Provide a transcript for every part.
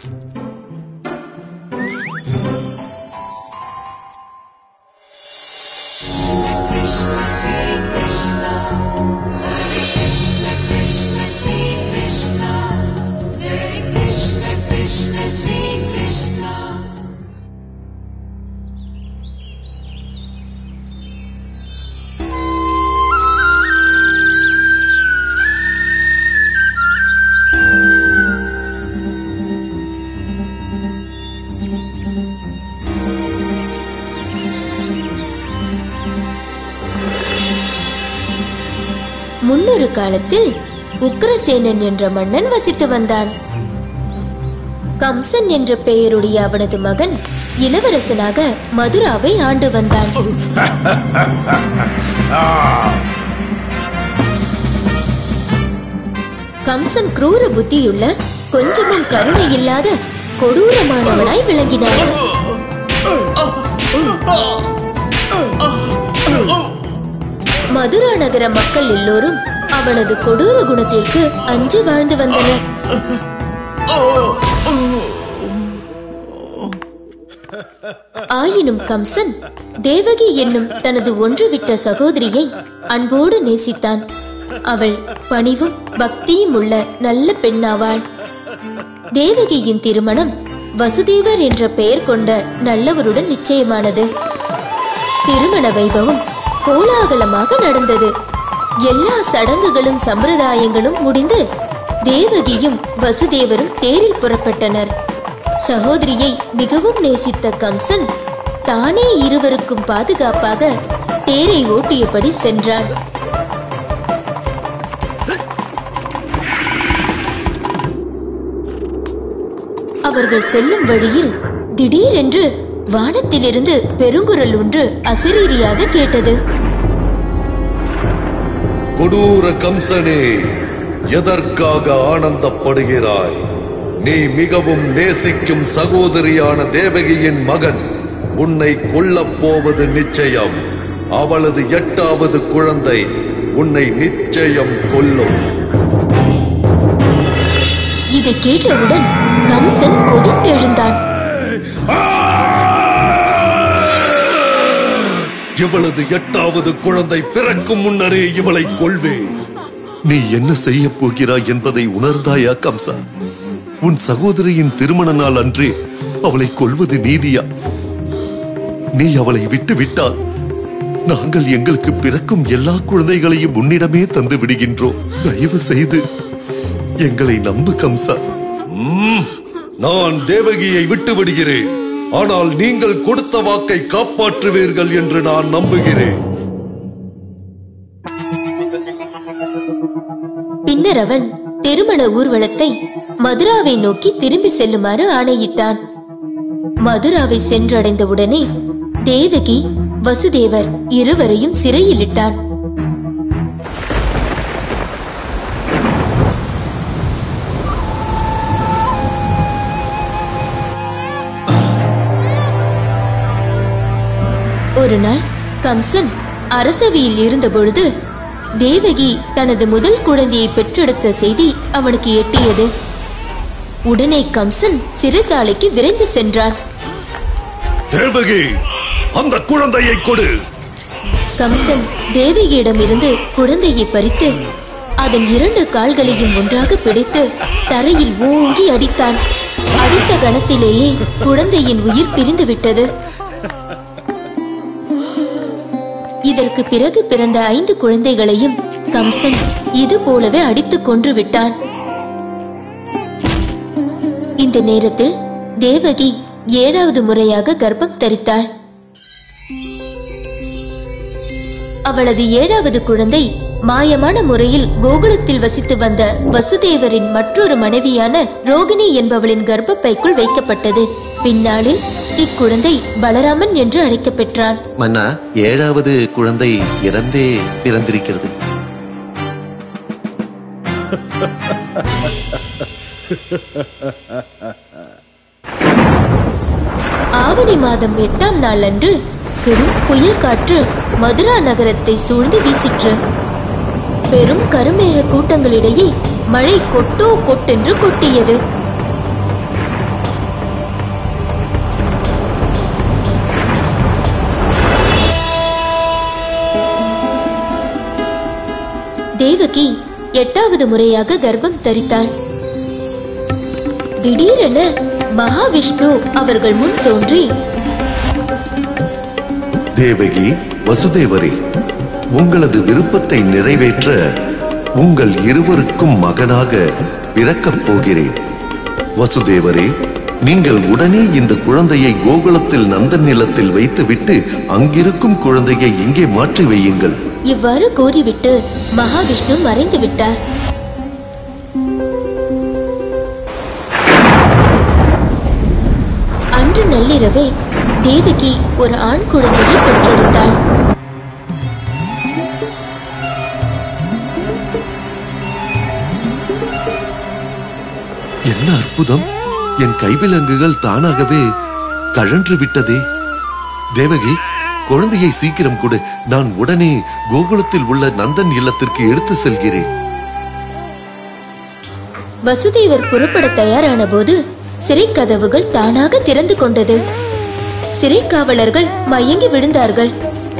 முன்னொரு காலத்தில் உக்கிரசேனன் என்ற மன்னன் வசித்து வந்தான் கம்சன் என்ற பெயருடைய அவனது மகன் இளவரசனாக மதுராவை ஆண்டு வந்தான் கம்சன் கிரூர புத்தியுள்ள கொஞ்சமும் கருணை இல்லாத கொடூரமானவனாய் விளங்கினான் மதுரா நகர மக்கள் எல்லோரும் அவனது கொடூர குணத்திற்கு அஞ்சு வாழ்ந்து வந்தனர் ஆயினும் கம்சன் தேவகி என்னும் தனது ஒன்றுவிட்ட சகோதரியை அன்போடு நேசித்தான் அவள் பணிவும் பக்தியும் உள்ள நல்ல பெண்ணாவாள் தேவகியின் திருமணம் வசுதேவர் என்ற பெயர் கொண்ட நல்லவருடன் நிச்சயமானது திருமண வைபவம் கோலாகலமாக நடந்தது எல்லா சடங்குகளும் சம்பிரதாயங்களும் முடிந்து தேவகியும் வசுதேவரும் தேரில் புறப்பட்டனர் சகோதரியை மிகவும் நேசித்த கம்சன் தானே இருவருக்கும் பாதுகாப்பாக தேரை ஓட்டியபடி சென்றான் அவர்கள் செல்லும் வழியில் திடீரென்று வானத்திலிருந்து பெருங்குரல் ஒன்று அசரீரியாக கேட்டது கொடூர கம்சனே எதற்காக ஆனந்தப்படுகிறாய் நீ மிகவும் நேசிக்கும் சகோதரியான தேவகியின் மகன் உன்னை கொல்லப் போவது நிச்சயம் அவளது எட்டாவது குழந்தை உன்னை நிச்சயம் கொல்லும் இதை கேட்டவுடன் கம்சன் கொதித்தெழுந்தான் இவளது எட்டாவது குழந்தை பிறக்கும் முன்னரே இவளை கொள்வேன் நீ என்ன செய்ய போகிறாய் என்பதை உணர்ந்தாயா கம்சா உன் சகோதரியின் திருமண நாள் அன்றே அவளை கொல்வது நீதியா நீ அவளை விட்டு விட்டால் நாங்கள் எங்களுக்கு பிறக்கும் எல்லா குழந்தைகளையும் உன்னிடமே தந்து விடுகின்றோம் தயவு செய்து எங்களை நம்பு கம்சா நான் தேவகியை விட்டு விடுகிறேன் ஆனால் நீங்கள் கொடுத்த வாக்கை காப்பாற்றுவீர்கள் என்று நான் நம்புகிறேன் பின்னர் அவன் திருமண ஊர்வலத்தை மதுராவை நோக்கி திரும்பி செல்லுமாறு ஆணையிட்டான் மதுராவை சென்றடைந்தவுடனே தேவகி வசுதேவர் இருவரையும் சிறையில் இட்டான் ஒரு நாள் கம்சன் அரசவையில் இருந்தபொழுது தேவகி தனது முதல் குழந்தையை பெற்றெடுத்த செய்தி அவனுக்கு எட்டியது உடனே கம்சன் சிறைசாலைக்கு விரைந்து சென்றான் தேவகி அந்த குழந்தையை கொடு கம்சன் தேவகியிடமிருந்து குழந்தையை பறித்து அதன் இரண்டு கால்களையும் ஒன்றாக பிடித்து தரையில் ஓங்கி அடித்தான் அடித்த கணத்திலேயே குழந்தையின் உயிர் பிரிந்து விட்டது இதற்கு பிறகு பிறந்த ஐந்து குழந்தைகளையும் கம்சன் இது போலவே அடித்துக் கொன்று விட்டான் இந்த நேரத்தில் தேவகி ஏழாவது முறையாக கர்ப்பம் தரித்தாள் அவளது ஏழாவது குழந்தை மாயமான முறையில் கோகுலத்தில் வசித்து வந்த வசுதேவரின் மற்றொரு மனைவியான ரோகிணி என்பவளின் கர்ப்பப்பைக்குள் வைக்கப்பட்டது பின்னாளில் இக்குழந்தை பலராமன் என்று அழைக்கப்பெற்றான் மன்னா ஏழாவது குழந்தை இறந்தே பிறந்திருக்கிறது ஆவணி மாதம் எட்டாம் நாள் அன்று பெரும் புயல் காற்று மதுரா நகரத்தை சூழ்ந்து வீசிற்று பெரும் கருமேக கூட்டங்களிடையே மழை கொட்டோ கொட்டென்று கொட்டியது தேவகி எட்டாவது முறையாக கர்ப்பம் தரித்தாள் திடீரென மகாவிஷ்ணு அவர்கள் முன் தோன்றி தேவகி வசுதேவரே உங்களது விருப்பத்தை நிறைவேற்ற உங்கள் இருவருக்கும் மகனாக பிறக்கப் போகிறேன் வசுதேவரே நீங்கள் உடனே இந்த குழந்தையை கோகுலத்தில் நந்தன் நிலத்தில் வைத்துவிட்டு அங்கிருக்கும் குழந்தையை இங்கே மாற்றி வையுங்கள் இவ்வாறு கூறிவிட்டு மகாவிஷ்ணு மறைந்து விட்டார் அன்று நள்ளிரவே தேவகி ஒரு ஆண் குழந்தையை பெற்றெடுத்தாள் என்ன அற்புதம் என் கைவிலங்குகள் தானாகவே கழன்று விட்டதே தேவகி குழந்தையை சீக்கிரம் கொடு நான் உடனே கோகுலத்தில் உள்ள நந்தன் இல்லத்திற்கு எடுத்து செல்கிறேன் வசுதேவர் புறப்பட தயாரான போது சிறை கதவுகள் தானாக திறந்து கொண்டது சிறை காவலர்கள் மயங்கி விழுந்தார்கள்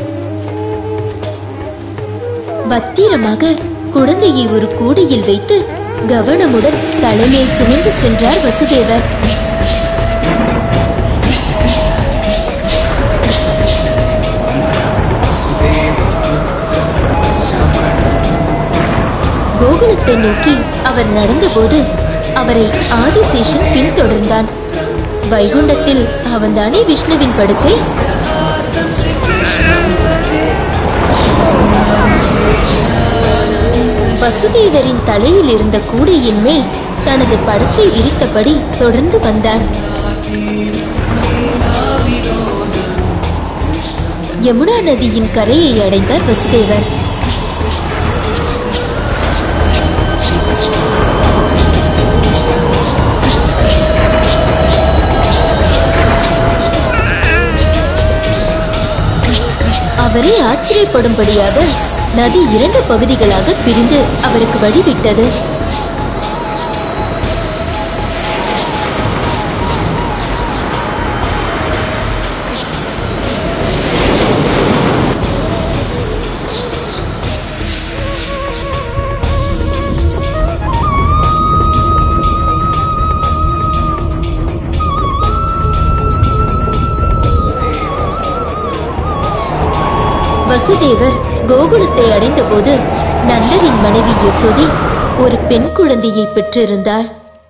பத்திரமாக குழந்தையை ஒரு கூடையில் வைத்து கவனமுடன் தலைமேல் சுமந்து சென்றார் வசுதேவர் கோகுலத்தை நோக்கி அவர் நடந்தபோது அவரை ஆதிசேஷன் பின்தொடர்ந்தான் வைகுண்டத்தில் அவன்தானே விஷ்ணுவின் படுக்கை வசுதேவரின் தலையில் இருந்த கூடையின் மேல் தனது படத்தை விரித்தபடி தொடர்ந்து வந்தான் யமுனா நதியின் கரையை அடைந்தார் வசுதேவர் அவரே ஆச்சரியப்படும்படியாக நதி இரண்டு பகுதிகளாக பிரிந்து அவருக்கு வழிவிட்டது வசுதேவர் கோகுலத்தை அடைந்தபோது நந்தரின் மனைவி யசோதி ஒரு பெண் குழந்தையை பெற்றிருந்தாள்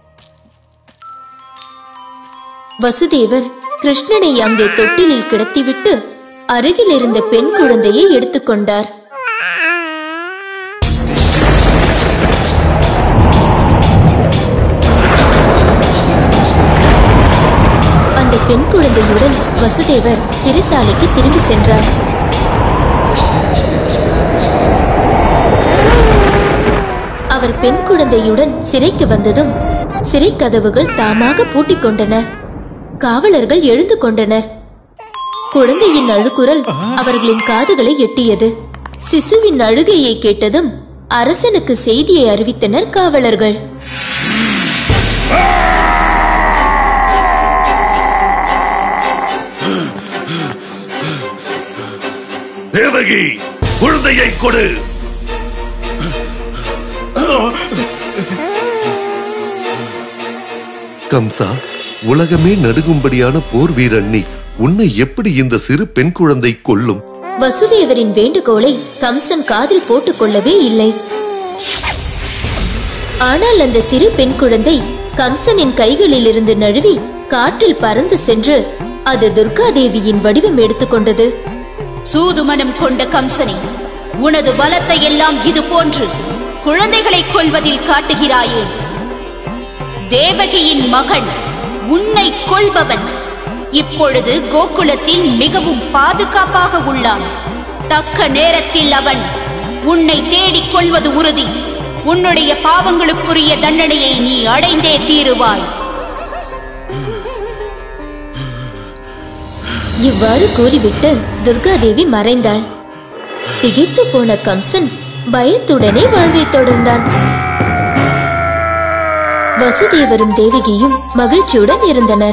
வசுதேவர் கிருஷ்ணனை அங்கே தொட்டிலில் கிடத்திவிட்டு அருகில் இருந்த பெண் குழந்தையை எடுத்துக்கொண்டார் அந்த பெண் குழந்தையுடன் வசுதேவர் சிறைசாலைக்கு திரும்பி சென்றார் அவர் பெண் குழந்தையுடன் சிறைக்கு வந்ததும் சிறை கதவுகள் தாமாக பூட்டிக் கொண்டன காவலர்கள் எழுந்து கொண்டனர் குழந்தையின் அழுகுரல் அவர்களின் காதுகளை எட்டியது சிசுவின் அழுகையை கேட்டதும் அரசனுக்கு செய்தியை அறிவித்தனர் காவலர்கள் தேவகி குழந்தையை கொடு கம்சா உலகமே நடுங்கும்படியான போர் வீரன் நீ உன்னை எப்படி இந்த சிறு பெண் குழந்தை கொல்லும் வசுதேவரின் வேண்டுகோளை கம்சன் காதில் போட்டுக் கொள்ளவே இல்லை ஆனால் அந்த சிறு பெண் குழந்தை கம்சனின் கைகளிலிருந்து நழுவி காற்றில் பறந்து சென்று அது துர்காதேவியின் வடிவம் எடுத்துக்கொண்டது சூதுமனம் கொண்ட கம்சனே உனது பலத்தை எல்லாம் இது போன்று குழந்தைகளை கொல்வதில் காட்டுகிறாயே தேவகியின் மகன் உன்னை கொல்பவன் இப்பொழுது கோகுலத்தில் மிகவும் பாதுகாப்பாக உள்ளான் தக்க நேரத்தில் அவன் உன்னை தேடிக் கொள்வது உறுதி உன்னுடைய பாவங்களுக்குரிய தண்டனையை நீ அடைந்தே தீருவாய் இவ்வாறு கூறிவிட்டு துர்காதேவி மறைந்தாள் திகைத்து போன கம்சன் பயத்துடனே வாழ்வை தொடர்ந்தான் வசுதேவரும் தேவகியும் மகிழ்ச்சியுடன் இருந்தனர்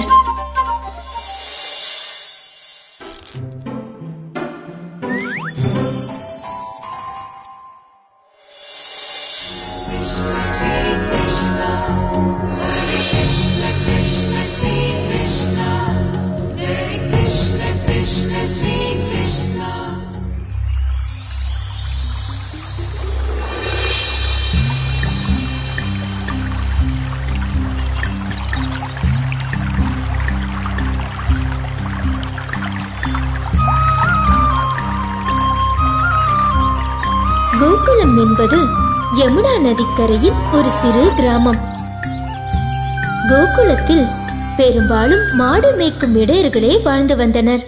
கோகுலம் என்பது யமுனா நதிக்கரையில் ஒரு சிறு கிராமம் கோகுலத்தில் பெரும்பாலும் மாடு மேய்க்கும் இடையர்களே வாழ்ந்து வந்தனர்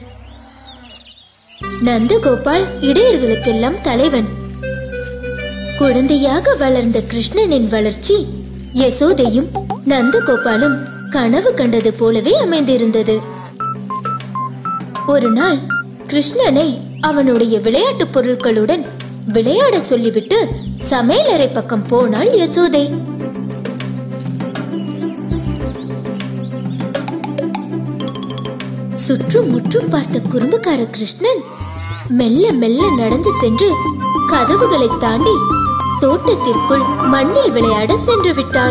நந்தகோபால் இடையர்களுக்கெல்லாம் தலைவன் குழந்தையாக வளர்ந்த கிருஷ்ணனின் வளர்ச்சி யசோதையும் நந்தகோபாலும் கனவு கண்டது போலவே அமைந்திருந்தது ஒரு நாள் கிருஷ்ணனை அவனுடைய விளையாட்டுப் பொருட்களுடன் விளையாட சொல்லிவிட்டு சமையலறை பக்கம் போனாள் யசோதை சுற்றும் முற்றும் பார்த்த குறும்புக்கார கிருஷ்ணன் மெல்ல மெல்ல நடந்து சென்று கதவுகளை தாண்டி தோட்டத்திற்குள் மண்ணில் விளையாட சென்று விட்டான்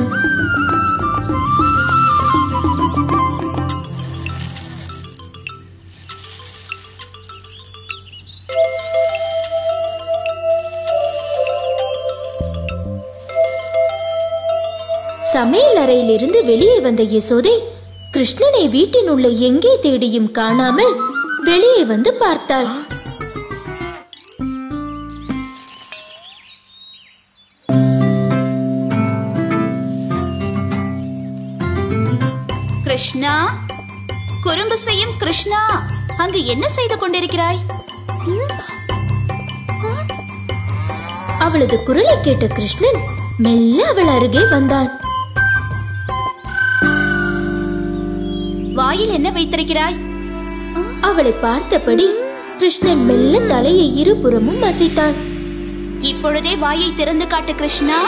சமையல் அறையிலிருந்து வெளியே வந்த யசோதை கிருஷ்ணனை வீட்டின் உள்ள எங்கே தேடியும் காணாமல் வெளியே வந்து பார்த்தாள் கிருஷ்ணா குறும்பு செய்யும் கிருஷ்ணா அங்கு என்ன செய்து கொண்டிருக்கிறாய் அவளது குரலை கேட்ட கிருஷ்ணன் மெல்ல அவள் அருகே வந்தான் வாயில் என்ன வைத்திருக்கிறாய் அவளை பார்த்தபடி கிருஷ்ணன் மெல்ல தலையை இருபுறமும் அசைத்தான் இப்பொழுதே வாயை திறந்து காட்டு கிருஷ்ணா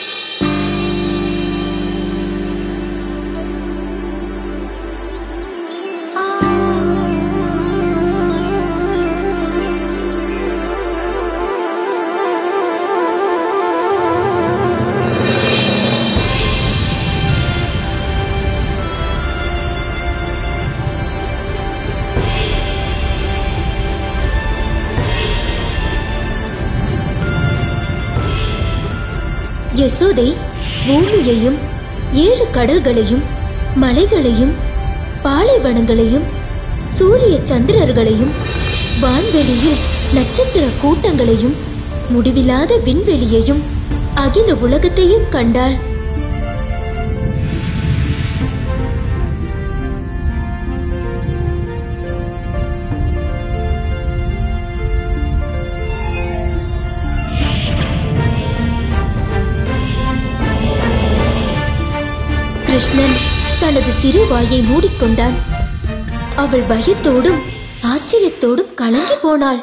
யசோதை பூமியையும் ஏழு கடல்களையும் மலைகளையும் பாலைவனங்களையும் சூரிய சந்திரர்களையும் வான்வெளியில் நட்சத்திர கூட்டங்களையும் முடிவில்லாத விண்வெளியையும் அகில உலகத்தையும் கண்டாள் கிருஷ்ணன் தனது சிறு வாயை மூடிக்கொண்டான் அவள் பயத்தோடும் ஆச்சரியத்தோடும் கலங்கி போனாள்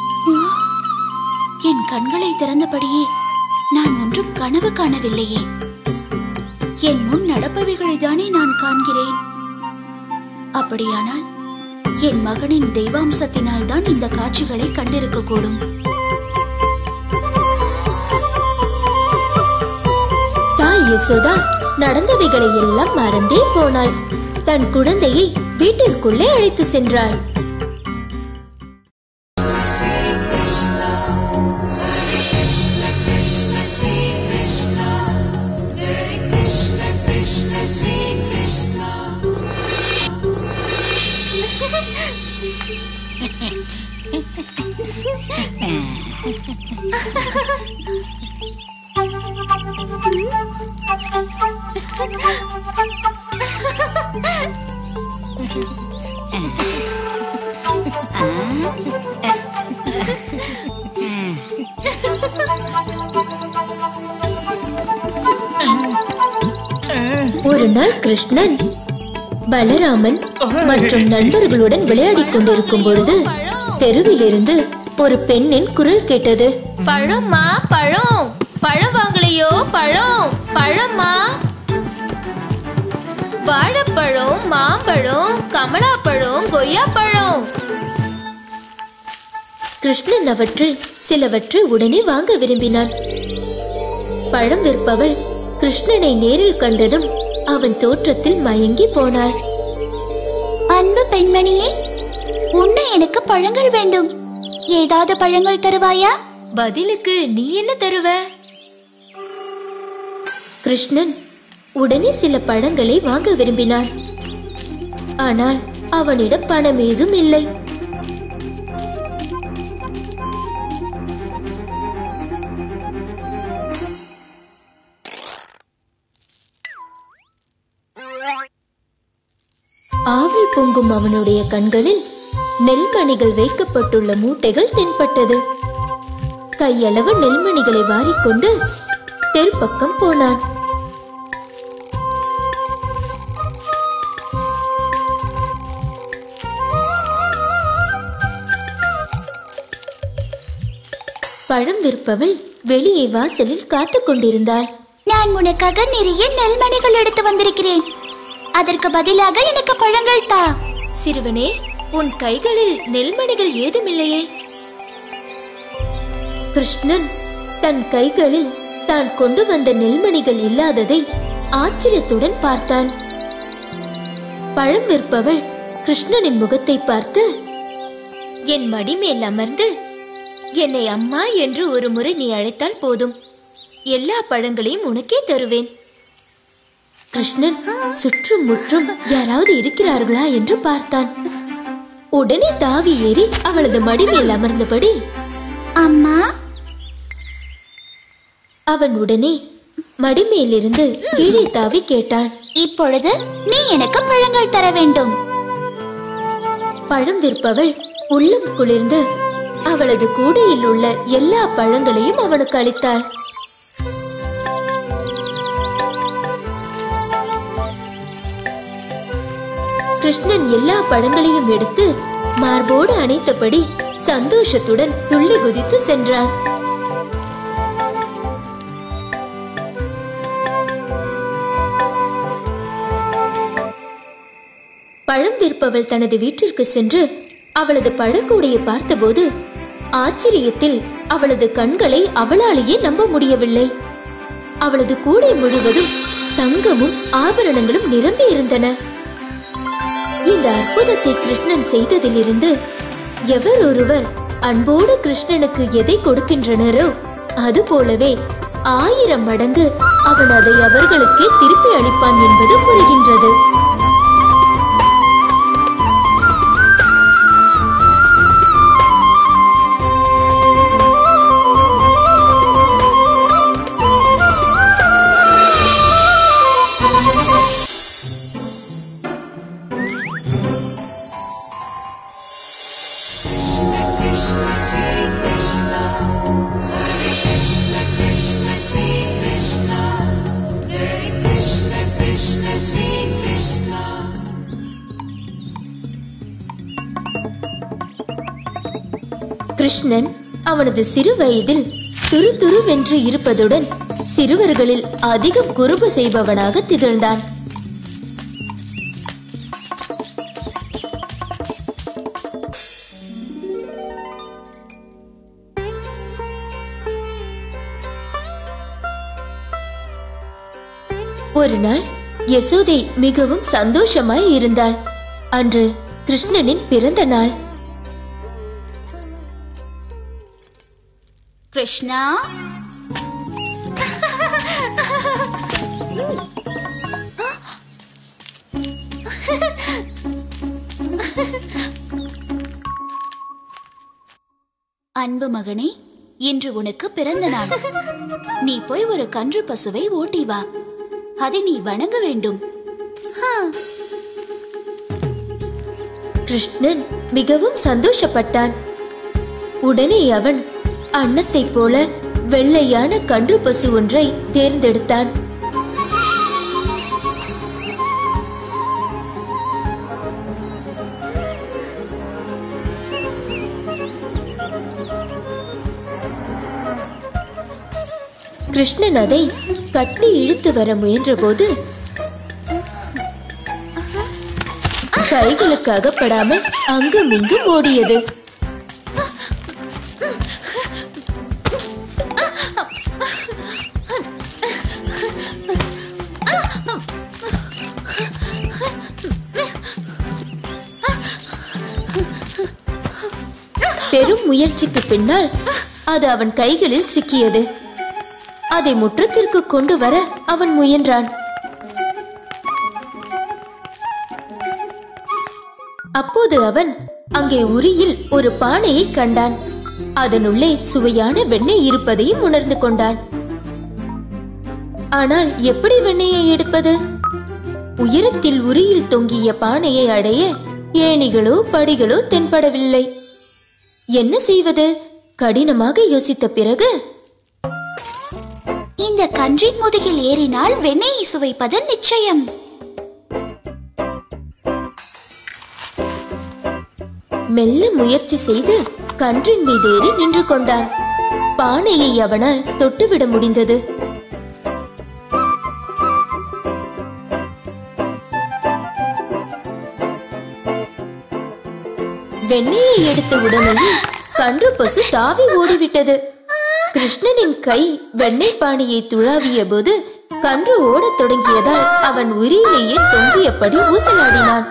என் கண்களை திறந்தபடியே நான் ஒன்றும் கனவு காணவில்லையே என் முன் நடப்பவைகளை தானே நான் காண்கிறேன் அப்படியானால் என் மகனின் தெய்வாம்சத்தினால் தான் இந்த காட்சிகளை கண்டிருக்க கூடும் தாய் யசோதா நடந்தவைகளை எல்லாம் மறந்தே போனாள் தன் குழந்தையை வீட்டிற்குள்ளே அழைத்து சென்றாள் ஒரு நாள் கிருஷ்ணன் பலராமன் மற்றும் நண்பர்களுடன் விளையாடிக் கொண்டிருக்கும் பொழுது தெருவிலிருந்து ஒரு பெண்ணின் குரல் கேட்டது பழம்மா பழம் பழம் வாங்கலையோ பழம் பழம்மா வாழைப்பழம் மாம்பழம் கமலாப்பழம் கொய்யாப்பழம் கிருஷ்ணன் அவற்றில் சிலவற்றை உடனே வாங்க விரும்பினான் பழம் விற்பவள் கிருஷ்ணனை நேரில் கண்டதும் அவன் தோற்றத்தில் மயங்கி போனாள் அன்பு பெண்மணியே உன்ன எனக்கு பழங்கள் வேண்டும் ஏதாவது பழங்கள் தருவாயா பதிலுக்கு நீ என்ன தருவ கிருஷ்ணன் உடனே சில பழங்களை வாங்க விரும்பினான் ஆனால் அவனிடம் பணம் ஏதும் இல்லை ஆவில் பொங்கும் அவனுடைய கண்களில் நெல்மணிகள் வைக்கப்பட்டுள்ள மூட்டைகள் தென்பட்டது கையளவு நெல்மணிகளை வாரிக்கொண்டு தெருப்பக்கம் போனான் பழம் விற்பவள் வெளியே வாசலில் காத்துக் கொண்டிருந்தாள் நான் உனக்காக நிறைய நெல்மணிகள் எடுத்து வந்திருக்கிறேன் அதற்கு பதிலாக எனக்கு பழங்கள் தா சிறுவனே உன் கைகளில் நெல்மணிகள் ஏதுமில்லையே கிருஷ்ணன் தன் கைகளில் தான் கொண்டு வந்த நெல்மணிகள் இல்லாததை ஆச்சரியத்துடன் பார்த்தான் பழம் விற்பவள் கிருஷ்ணனின் முகத்தை பார்த்து என் மடிமேல் அமர்ந்து என்னை அம்மா என்று ஒரு முறை நீ அழைத்தால் போதும் எல்லா பழங்களையும் உனக்கே தருவேன் கிருஷ்ணன் சுற்றும் முற்றும் யாராவது இருக்கிறார்களா என்று பார்த்தான் உடனே தாவி ஏறி அவளது மடிமேல் அமர்ந்தபடி அம்மா அவன் உடனே மடிமேலிருந்து கீழே தாவி கேட்டான் இப்பொழுது நீ எனக்கு பழங்கள் தர வேண்டும் பழம் விற்பவள் உள்ளம் குளிர்ந்து அவளது கூடையில் உள்ள எல்லா பழங்களையும் அவனுக்கு அளித்தாள் கிருஷ்ணன் எல்லா பழங்களையும் எடுத்து மார்போடு அணைத்தபடி சந்தோஷத்துடன் துள்ளி குதித்து சென்றான் பழம் விற்பவள் தனது வீட்டிற்கு சென்று அவளது பழக்கூடையை பார்த்தபோது ஆச்சரியத்தில் அவளது கண்களை அவளாலேயே நம்ப முடியவில்லை அவளது கூடை முழுவதும் தங்கமும் ஆபரணங்களும் நிரம்பி இருந்தன இந்த அற்புதத்தை கிருஷ்ணன் செய்ததிலிருந்து எவர் ஒருவர் அன்போடு கிருஷ்ணனுக்கு எதை கொடுக்கின்றனரோ அது போலவே ஆயிரம் மடங்கு அவன் அதை அவர்களுக்கே திருப்பி அளிப்பான் என்பது புரிகின்றது கிருஷ்ணன் அவனது சிறு வயதில் துரு துருவென்று இருப்பதுடன் சிறுவர்களில் அதிகம் குறும்பு செய்பவனாக திகழ்ந்தான் ஒரு நாள் யசோதை மிகவும் சந்தோஷமாய் இருந்தாள் அன்று கிருஷ்ணனின் பிறந்த நாள் கிருஷ்ணா அன்பு மகனே இன்று உனக்கு பிறந்த நாள் நீ போய் ஒரு கன்று பசுவை ஓட்டி வா அதை நீ வணங்க வேண்டும் கிருஷ்ணன் மிகவும் சந்தோஷப்பட்டான் உடனே அவன் அன்னத்தைப் போல வெள்ளையான கன்று பசு ஒன்றை தேர்ந்தெடுத்தான் கிருஷ்ணன் அதை கட்டி இழுத்து வர முயன்றபோது கைகளுக்கு அகப்படாமல் அங்கும் இங்கும் ஓடியது பெரும் முயற்சிக்கு பின்னால் அது அவன் கைகளில் சிக்கியது அதை முற்றத்திற்கு கொண்டு வர அவன் முயன்றான் அப்போது அவன் அங்கே உரியில் ஒரு பானையை கண்டான் அதனுள்ளே சுவையான வெண்ணெய் இருப்பதையும் உணர்ந்து கொண்டான் ஆனால் எப்படி வெண்ணெயை எடுப்பது உயரத்தில் உரியில் தொங்கிய பானையை அடைய ஏணிகளோ படிகளோ தென்படவில்லை என்ன செய்வது கடினமாக யோசித்த பிறகு இந்த கன்றின் முதுகில் ஏறினால் வெண்ணெயை சுவைப்பது நிச்சயம் மெல்ல முயற்சி செய்து கன்றின் மீதேறி நின்று கொண்டான் பானையை அவனால் தொட்டுவிட முடிந்தது வெண்ணெயை எடுத்த உடனேயே கன்று பசு தாவி ஓடிவிட்டது கிருஷ்ணனின் கை வெண்ணெய் பானையை துழாவிய போது கன்று ஓடத் தொடங்கியதால் அவன் உரியிலேயே தொங்கியபடி ஊசலாடினான்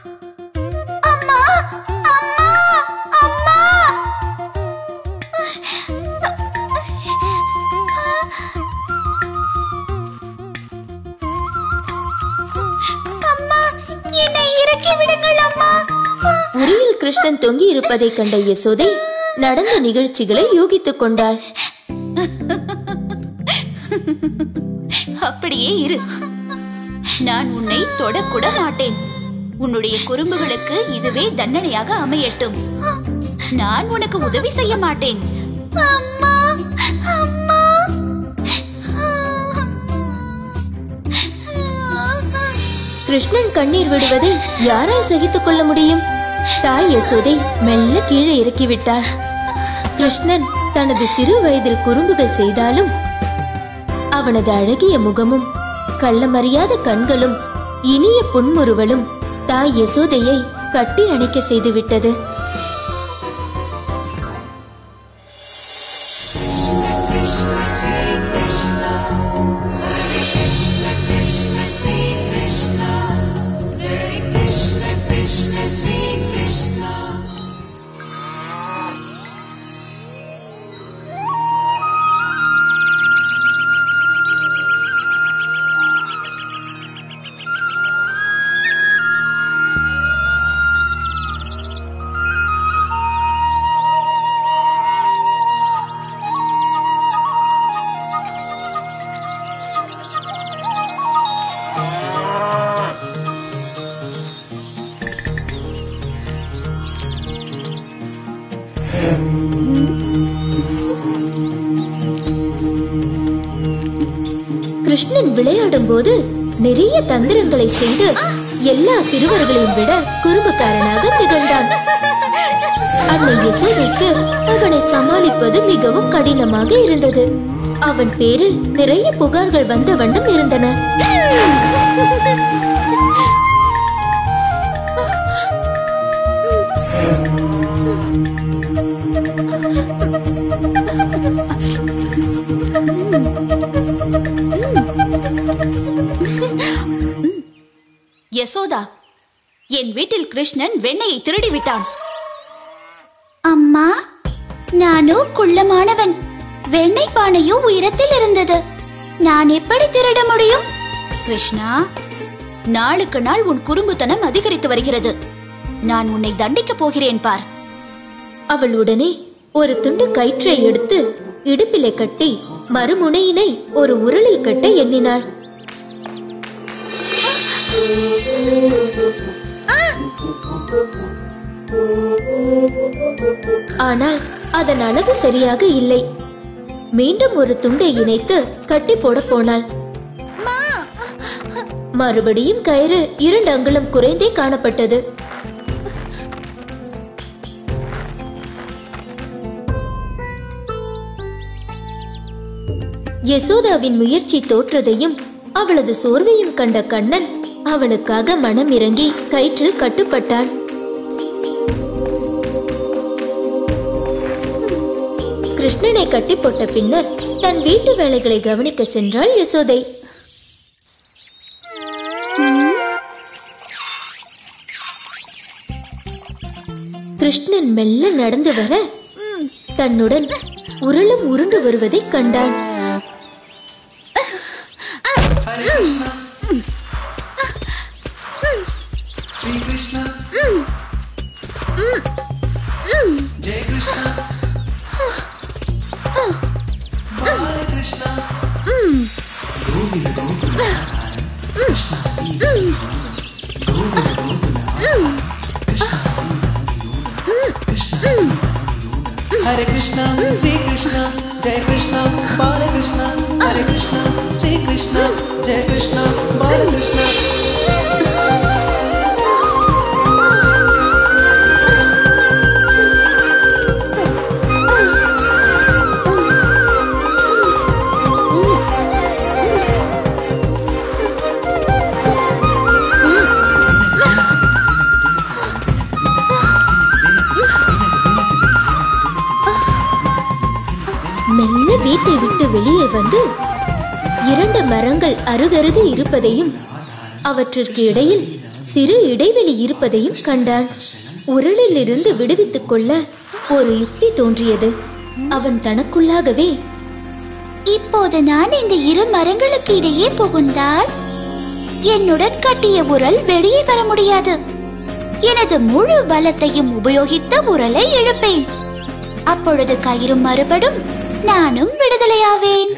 என்னை இறக்கி விடுங்கள் அம்மா உரியில் கிருஷ்ணன் தொங்கி இருப்பதைக் கண்ட யசோதை நடந்த நிகழ்ச்சிகளை யூகித்துக் கொண்டாள் அப்படியே இரு நான் உன்னை தொடக்கூட மாட்டேன் உன்னுடைய குறும்புகளுக்கு இதுவே தண்டனையாக அமையட்டும் நான் உனக்கு உதவி செய்ய மாட்டேன் அம்மா அம்மா கிருஷ்ணன் கண்ணீர் விடுவதை யாரால் சகித்துக் கொள்ள முடியும் தாய் யசோதை மெல்ல கீழே இறக்கிவிட்டாள் கிருஷ்ணன் தனது சிறு வயதில் குறும்புகள் செய்தாலும் அவனது அழகிய முகமும் கள்ளமறியாத கண்களும் இனிய புன்முறுவலும் தாய் யசோதையை கட்டி அணைக்க செய்துவிட்டது கிருஷ்ணன் விளையாடும் போது நிறைய தந்திரங்களை செய்து எல்லா சிறுவர்களையும் விட குறும்புக்காரனாக திகழ்ந்தான் அன்னை யசோதைக்கு அவனை சமாளிப்பது மிகவும் கடினமாக இருந்தது அவன் பேரில் நிறைய புகார்கள் வந்த வண்ணம் இருந்தன யசோதா என் வீட்டில் கிருஷ்ணன் வெண்ணெயை திருடி விட்டான் அம்மா நானும் குள்ளமானவன் வெண்ணெய் பானையும் உயரத்தில் இருந்தது நான் எப்படி திருட முடியும் கிருஷ்ணா நாளுக்கு நாள் உன் குறும்புத்தனம் அதிகரித்து வருகிறது நான் உன்னை தண்டிக்கப் போகிறேன் பார் அவள் உடனே ஒரு துண்டு கயிற்றை எடுத்து இடுப்பிலே கட்டி மறுமுனையினை ஒரு உரலில் கட்ட எண்ணினாள் ஆனால் அதன் அளவு சரியாக இல்லை மீண்டும் ஒரு துண்டை இணைத்து கட்டி போட போனாள் மறுபடியும் கயிறு இரண்டு அங்குலம் குறைந்தே காணப்பட்டது யசோதாவின் முயற்சி தோற்றதையும் அவளது சோர்வையும் கண்ட கண்ணன் அவளுக்காக மனம் இறங்கி கயிற்றில் கட்டுப்பட்டான் கிருஷ்ணனை கட்டி போட்ட பின்னர் தன் வீட்டு வேலைகளை கவனிக்க சென்றாள் யசோதை கிருஷ்ணன் மெல்ல நடந்து வர தன்னுடன் உருளும் உருண்டு வருவதைக் கண்டான் श्री कृष्ण जय कृष्ण बाल Krishna Govind Gokul Hare Krishna, Sri Krishna, Jai Krishna, Bala Krishna, Hare Krishna, Sri Krishna, Jai Krishna, Bala Krishna. மெல்ல வீட்டை விட்டு வெளியே வந்து இரண்டு மரங்கள் அருகருது இருப்பதையும் அவற்றிற்கு இடையில் சிறு இடைவெளி இருப்பதையும் கண்டான் உரலிலிருந்து விடுவித்துக் கொள்ள ஒரு யுக்தி தோன்றியது அவன் தனக்குள்ளாகவே இப்போது நான் இந்த இரு மரங்களுக்கு இடையே புகுந்தால் என்னுடன் கட்டிய உரல் வெளியே வர முடியாது எனது முழு பலத்தையும் உபயோகித்த உரலை இழுப்பேன் அப்பொழுது கயிறு மறுபடும் நானும் விடுதலையாவேன்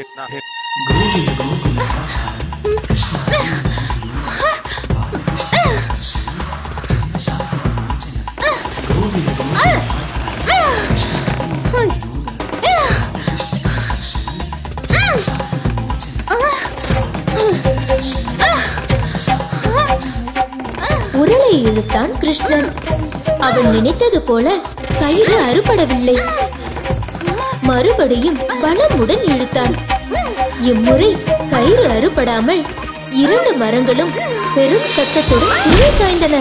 உரலை இழுத்தான் கிருஷ்ணன் அவன் நினைத்தது போல கயிறு அறுபடவில்லை மறுபடியும் பலமுடன் இழுத்தான் இம்முறை கயிறு அறுபடாமல் இரண்டு மரங்களும் பெரும் சத்தத்துடன் கீழே சாய்ந்தன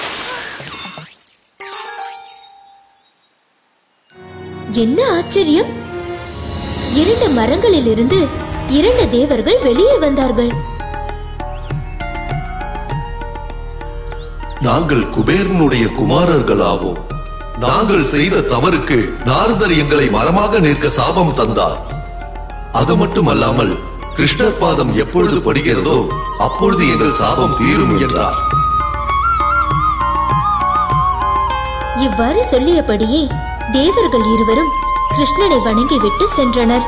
என்ன ஆச்சரியம் இரண்டு மரங்களிலிருந்து இரண்டு தேவர்கள் வெளியே வந்தார்கள் நாங்கள் குபேரனுடைய குமாரர்களாவோம் நாங்கள் செய்த தவறுக்கு நாரதர் எங்களை மரமாக நிற்க சாபம் தந்தார் அது மட்டுமல்லாமல் கிருஷ்ணர் பாதம் எப்பொழுது படுகிறதோ அப்பொழுது எங்கள் சாபம் தீரும் என்றார் இவ்வாறு சொல்லியபடியே தேவர்கள் இருவரும் கிருஷ்ணனை வணங்கிவிட்டு சென்றனர்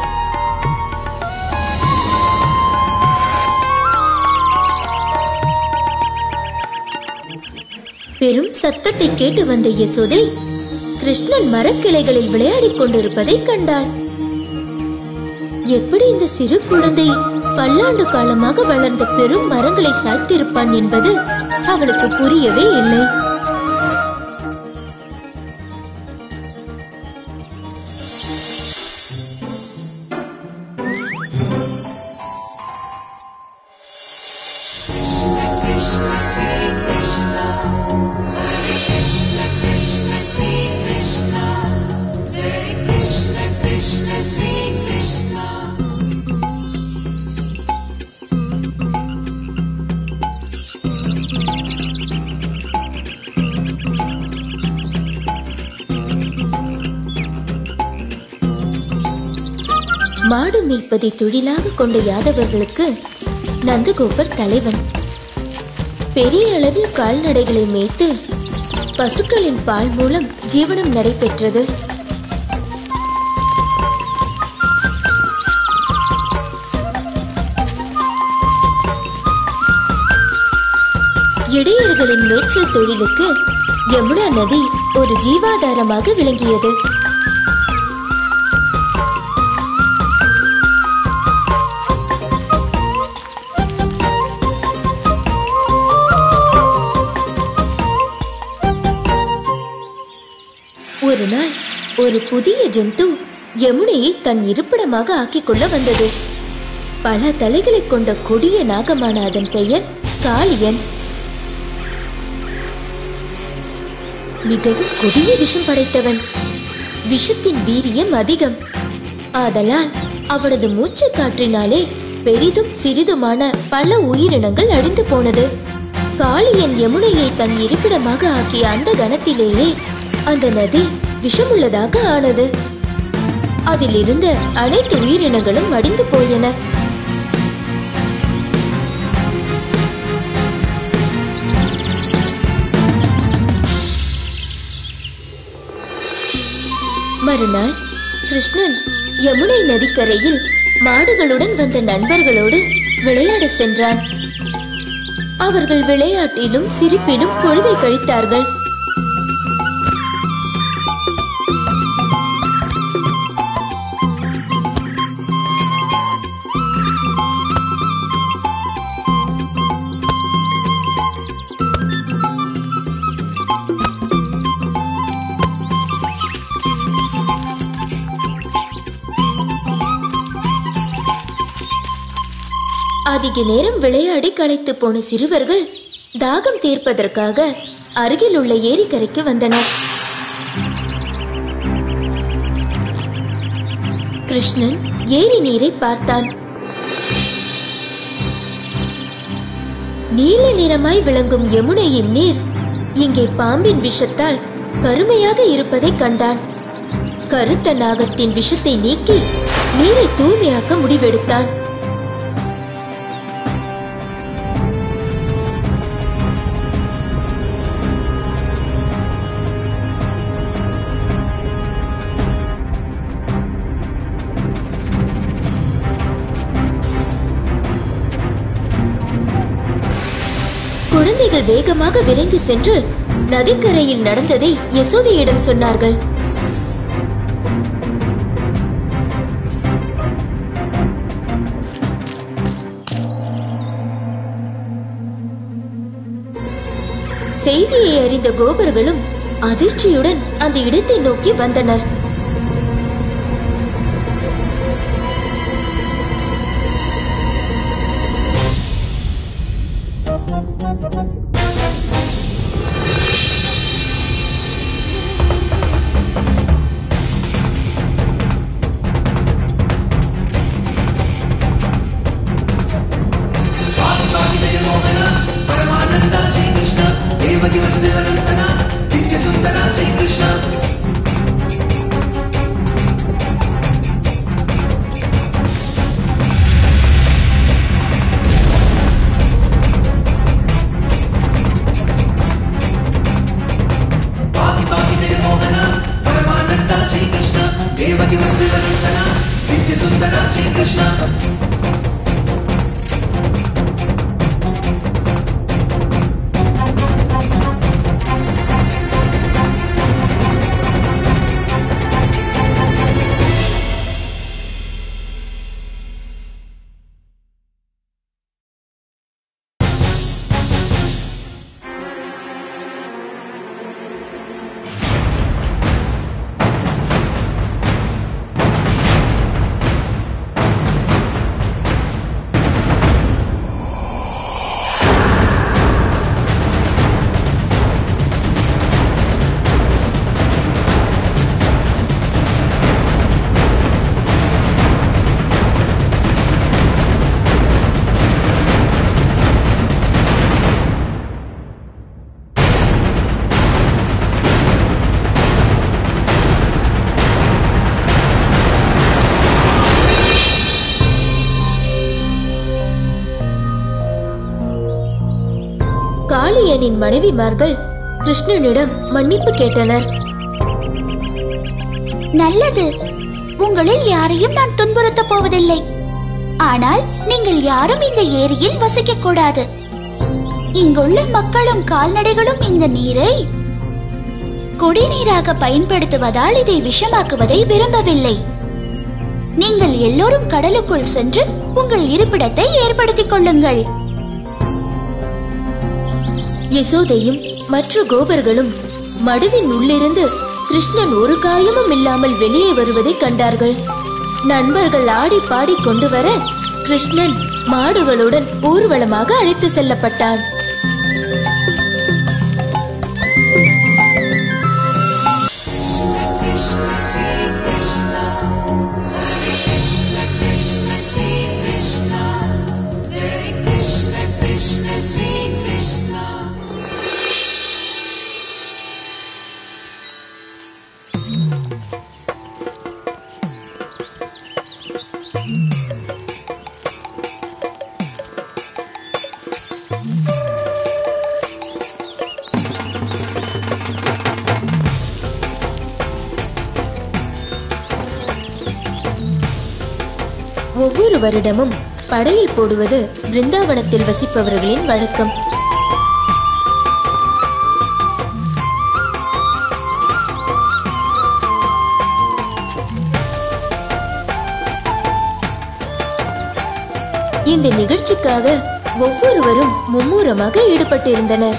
பெரும் சத்தத்தை கேட்டு வந்த யசோதை கிருஷ்ணன் மரக்கிளைகளில் விளையாடிக் கொண்டிருப்பதை கண்டாள் எப்படி இந்த சிறு குழந்தை பல்லாண்டு காலமாக வளர்ந்த பெரும் மரங்களை சாய்த்திருப்பான் என்பது அவளுக்கு புரியவே இல்லை மாடு மேய்ப்பதை தொழிலாக கொண்ட யாதவர்களுக்கு நந்தகோபர் தலைவன் பெரிய அளவில் கால்நடைகளை மேய்த்து பசுக்களின் பால் மூலம் ஜீவனம் நடைபெற்றது இடையர்களின் மேய்ச்சல் தொழிலுக்கு யமுனா நதி ஒரு ஜீவாதாரமாக விளங்கியது ஒரு நாள் ஒரு புதிய ஜந்து யமுனையை தன் இருப்பிடமாக ஆக்கிக் கொள்ள வந்தது பல தலைகளைக் கொண்ட கொடிய நாகமான அதன் பெயர் காளியன் மிகவும் கொடிய விஷம் படைத்தவன் விஷத்தின் வீரியம் அதிகம் ஆதலால் அவனது மூச்சு காற்றினாலே பெரிதும் சிறிதுமான பல உயிரினங்கள் அழிந்து போனது காளியன் யமுனையை தன் இருப்பிடமாக ஆக்கிய அந்த கணத்திலேயே அந்த நதி விஷமுள்ளதாக ஆனது அதிலிருந்த அனைத்து உயிரினங்களும் மடிந்து போயன மறுநாள் கிருஷ்ணன் யமுனை நதிக்கரையில் மாடுகளுடன் வந்த நண்பர்களோடு விளையாட சென்றான் அவர்கள் விளையாட்டிலும் சிரிப்பிலும் பொழுதை கழித்தார்கள் அதிக நேரம் விளையாடி களைத்து போன சிறுவர்கள் தாகம் தீர்ப்பதற்காக அருகில் உள்ள ஏரிக்கரைக்கு வந்தனர் கிருஷ்ணன் ஏரி நீரை பார்த்தான் நீல நிறமாய் விளங்கும் யமுனையின் நீர் இங்கே பாம்பின் விஷத்தால் கருமையாக இருப்பதைக் கண்டான் கருத்த நாகத்தின் விஷத்தை நீக்கி நீரை தூய்மையாக்க முடிவெடுத்தான் குழந்தைகள் வேகமாக விரைந்து சென்று நதிக்கரையில் நடந்ததை யசோதையிடம் சொன்னார்கள் செய்தியை அறிந்த கோபர்களும் அதிர்ச்சியுடன் அந்த இடத்தை நோக்கி வந்தனர் ಪರಮಾನಂದ ಶ್ರೀಕೃಷ್ಣ ದೇವಕಿ ವಸುದೇವನಂದನ ದಿವ್ಯ ಸುಂದರ ಶ್ರೀಕೃಷ್ಣ ಪಾಹಿ ಪಾಹಿ ಜಯ ಮೋಹನ ಪರಮಾನಂದ ಶ್ರೀಕೃಷ್ಣ ದೇವಕಿ ವಸುದೇವನಂದನ ದಿವ್ಯ ಸುಂದರ ಶ್ರೀಕೃಷ್ಣ காளியனின் மனைவிமார்கள் கிருஷ்ணனிடம் மன்னிப்பு கேட்டனர் நல்லது உங்களில் யாரையும் நான் துன்புறுத்தப் போவதில்லை ஆனால் நீங்கள் யாரும் இந்த ஏரியில் வசிக்க கூடாது இங்குள்ள மக்களும் கால்நடைகளும் இந்த நீரை குடிநீராக பயன்படுத்துவதால் இதை விஷமாக்குவதை விரும்பவில்லை நீங்கள் எல்லோரும் கடலுக்குள் சென்று உங்கள் இருப்பிடத்தை ஏற்படுத்திக் கொள்ளுங்கள் யசோதையும் மற்ற கோபர்களும் மடுவின் உள்ளிருந்து கிருஷ்ணன் ஒரு காயமும் இல்லாமல் வெளியே வருவதைக் கண்டார்கள் நண்பர்கள் ஆடி பாடி கொண்டு வர கிருஷ்ணன் மாடுகளுடன் ஊர்வலமாக அழைத்து செல்லப்பட்டான் ஒவ்வொரு வருடமும் படையில் போடுவது பிருந்தாவனத்தில் வசிப்பவர்களின் வழக்கம் இந்த நிகழ்ச்சிக்காக ஒவ்வொருவரும் மும்முரமாக ஈடுபட்டிருந்தனர்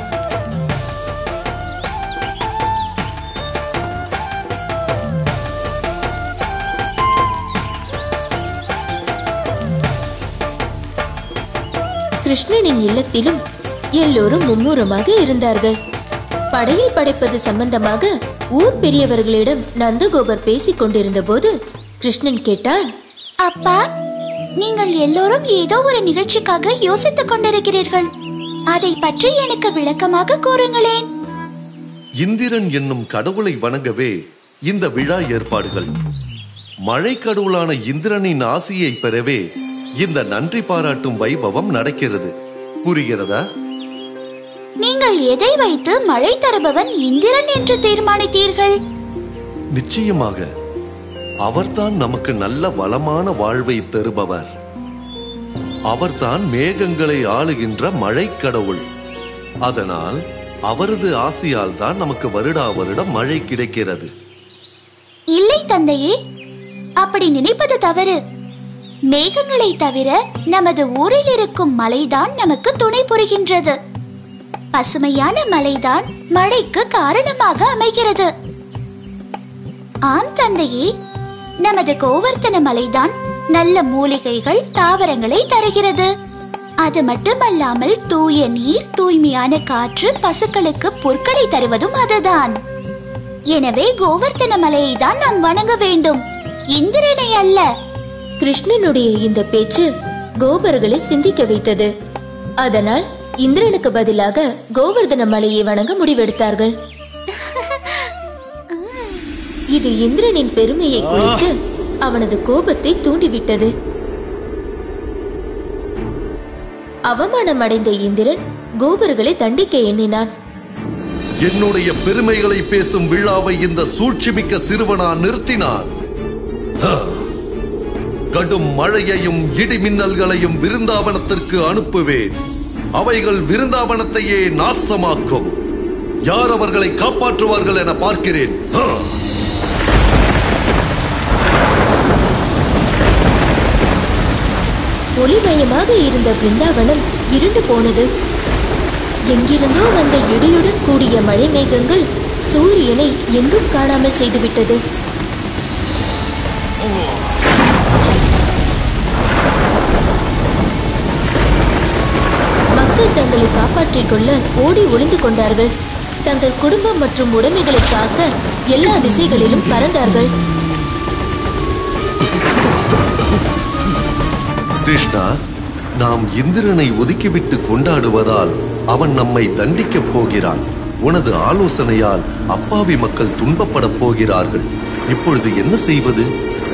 கிருஷ்ணனின் இல்லத்திலும் எல்லோரும் மும்முரமாக இருந்தார்கள் படையில் படைப்பது சம்பந்தமாக ஊர் பெரியவர்களிடம் நந்தகோபர் பேசிக் கொண்டிருந்த போது கிருஷ்ணன் கேட்டான் அப்பா நீங்கள் எல்லோரும் ஏதோ ஒரு நிகழ்ச்சிக்காக யோசித்துக் கொண்டிருக்கிறீர்கள் அதை பற்றி எனக்கு விளக்கமாக கூறுங்களேன் இந்திரன் என்னும் கடவுளை வணங்கவே இந்த விழா ஏற்பாடுகள் மழை கடவுளான இந்திரனின் ஆசியை பெறவே இந்த நன்றி பாராட்டும் வைபவம் நடக்கிறது புரிகிறதா நீங்கள் எதை வைத்து மழை தருபவன் இந்திரன் என்று தீர்மானித்தீர்கள் நிச்சயமாக அவர்தான் நமக்கு நல்ல வளமான வாழ்வை தருபவர் அவர்தான் மேகங்களை ஆளுகின்ற மழை கடவுள் அதனால் அவரது ஆசியால் தான் நமக்கு வருடா வருடம் மழை கிடைக்கிறது இல்லை தந்தையே அப்படி நினைப்பது தவறு மேகங்களை தவிர நமது ஊரில் இருக்கும் மலைதான் நமக்கு துணை புரிகின்றது பசுமையான மலைதான் மழைக்கு காரணமாக அமைகிறது ஆம் தந்தையே நமது கோவர்த்தன மலைதான் நல்ல மூலிகைகள் தாவரங்களை தருகிறது அது மட்டுமல்லாமல் தூய நீர் தூய்மையான காற்று பசுக்களுக்கு புற்களை தருவதும் அதுதான் எனவே கோவர்த்தன மலையை தான் நாம் வணங்க வேண்டும் இந்திரனை அல்ல கிருஷ்ணனுடைய இந்த பேச்சு கோபர்களை சிந்திக்க வைத்தது அதனால் இந்திரனுக்கு பதிலாக கோவர்தன மலையை வணங்க முடிவெடுத்தார்கள் இது இந்திரனின் பெருமையை குறைத்து அவனது கோபத்தை தூண்டிவிட்டது அவமானமடைந்த இந்திரன் கோபர்களை தண்டிக்க எண்ணினான் என்னுடைய பெருமைகளை பேசும் விழாவை இந்த சூழ்ச்சிமிக்க சிறுவனா நிறுத்தினான் ஹ! கடும் மழையையும் இடி மின்னல்களையும் விருந்தாவனத்திற்கு அனுப்புவேன் அவைகள் விருந்தாவனத்தையே நாசமாக்கும் யார் அவர்களை காப்பாற்றுவார்கள் என பார்க்கிறேன் ஹ! ஒளிமயமாக இருந்த பிருந்தாவனம் இருண்டு போனது எங்கிருந்தோ வந்த இடியுடன் கூடிய மழை மேகங்கள் சூரியனை எங்கும் காணாமல் செய்துவிட்டது மக்கள் தங்களை காப்பாற்றிக் கொள்ள ஓடி ஒளிந்து கொண்டார்கள் தங்கள் குடும்பம் மற்றும் உடைமைகளை காக்க எல்லா திசைகளிலும் பறந்தார்கள் கிருஷ்ணா நாம் இந்திரனை ஒதுக்கிவிட்டு கொண்டாடுவதால் அவன் நம்மை தண்டிக்கப் போகிறான் உனது ஆலோசனையால் அப்பாவி மக்கள் துன்பப்படப் போகிறார்கள் இப்பொழுது என்ன செய்வது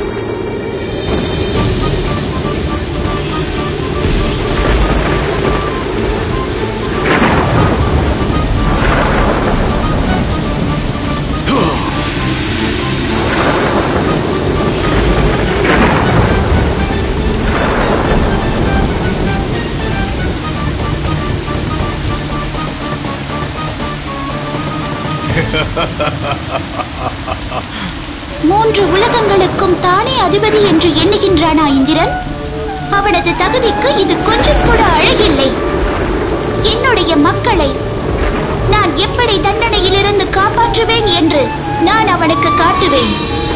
மூன்று உலகங்களுக்கும் தானே அதிபதி என்று எண்ணுகின்றானா இந்திரன் அவனது தகுதிக்கு இது கொஞ்சம் கூட அழகில்லை என்னுடைய மக்களை நான் எப்படி தண்டனையிலிருந்து காப்பாற்றுவேன் என்று நான் அவனுக்கு காட்டுவேன்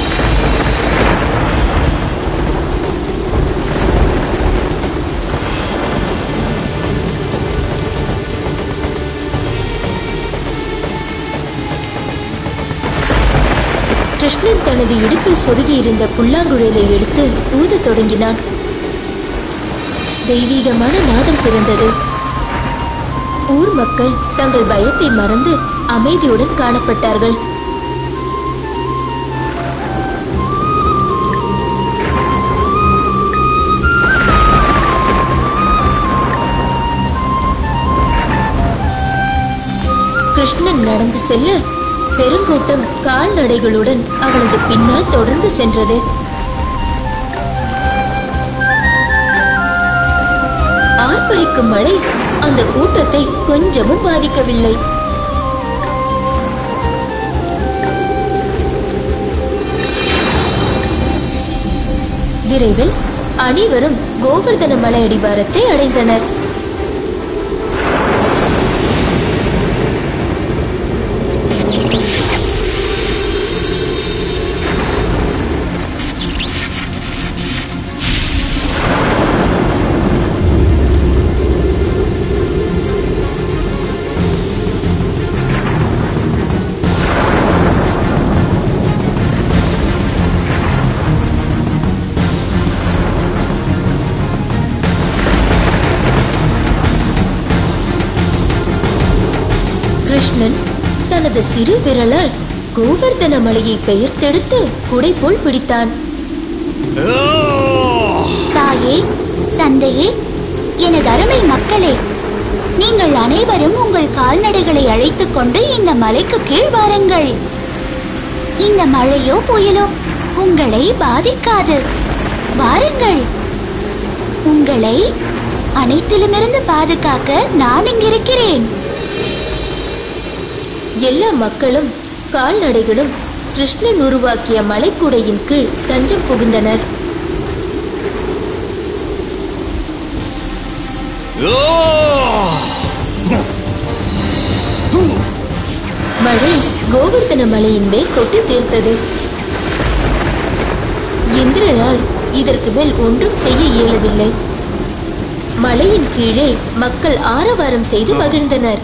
கிருஷ்ணன் தனது இடுப்பில் சொருகியிருந்த புல்லாங்குழலை எடுத்து ஊதத் தொடங்கினான் தெய்வீகமான நாதம் பிறந்தது ஊர் மக்கள் தங்கள் பயத்தை மறந்து அமைதியுடன் காணப்பட்டார்கள் கிருஷ்ணன் நடந்து செல்ல பெருங்கூட்டம் கால்நடைகளுடன் அவனது பின்னால் தொடர்ந்து சென்றது ஆர்ப்பரிக்கும் மழை அந்த கூட்டத்தை கொஞ்சமும் பாதிக்கவில்லை விரைவில் அனைவரும் கோவர்தன மலை அடிவாரத்தை அடைந்தனர் கிருஷ்ணன் தனது சிறு விரலால் கோவர்தன மலையை பெயர்த்தெடுத்து குடை போல் பிடித்தான் தாயே தந்தையே எனது அருமை மக்களே நீங்கள் அனைவரும் உங்கள் கால்நடைகளை அழைத்துக் கொண்டு இந்த மலைக்கு கீழ் வாருங்கள் இந்த மழையோ புயலோ உங்களை பாதிக்காது வாருங்கள் உங்களை அனைத்திலுமிருந்து பாதுகாக்க நான் இங்கிருக்கிறேன் எல்லா மக்களும் கால்நடைகளும் கிருஷ்ணன் உருவாக்கிய மலைக்குடையின் கீழ் தஞ்சம் புகுந்தனர் மழை கோவர்தன மலையின் மேல் கொட்டி தீர்த்தது இந்திரனால் இதற்கு மேல் ஒன்றும் செய்ய இயலவில்லை மலையின் கீழே மக்கள் ஆரவாரம் செய்து மகிழ்ந்தனர்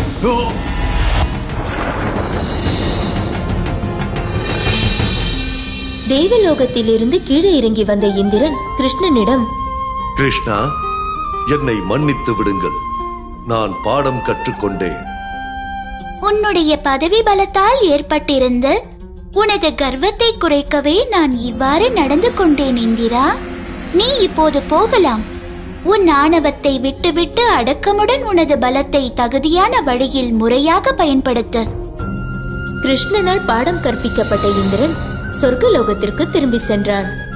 தேவலோகத்திலிருந்து கீழே இறங்கி வந்த இந்திரன் கிருஷ்ணனிடம் கிருஷ்ணா என்னை மன்னித்து விடுங்கள் நான் பாடம் கற்றுக்கொண்டேன் உன்னுடைய பதவி பலத்தால் ஏற்பட்டிருந்த உனது கர்வத்தை குறைக்கவே நான் இவ்வாறு நடந்து கொண்டேன் இந்திரா நீ இப்போது போகலாம் உன் ஆணவத்தை விட்டுவிட்டு அடக்கமுடன் உனது பலத்தை தகுதியான வழியில் முறையாக பயன்படுத்து கிருஷ்ணனால் பாடம் கற்பிக்கப்பட்ட இந்திரன் சொர்க்கலோகத்திற்கு திரும்பி சென்றான்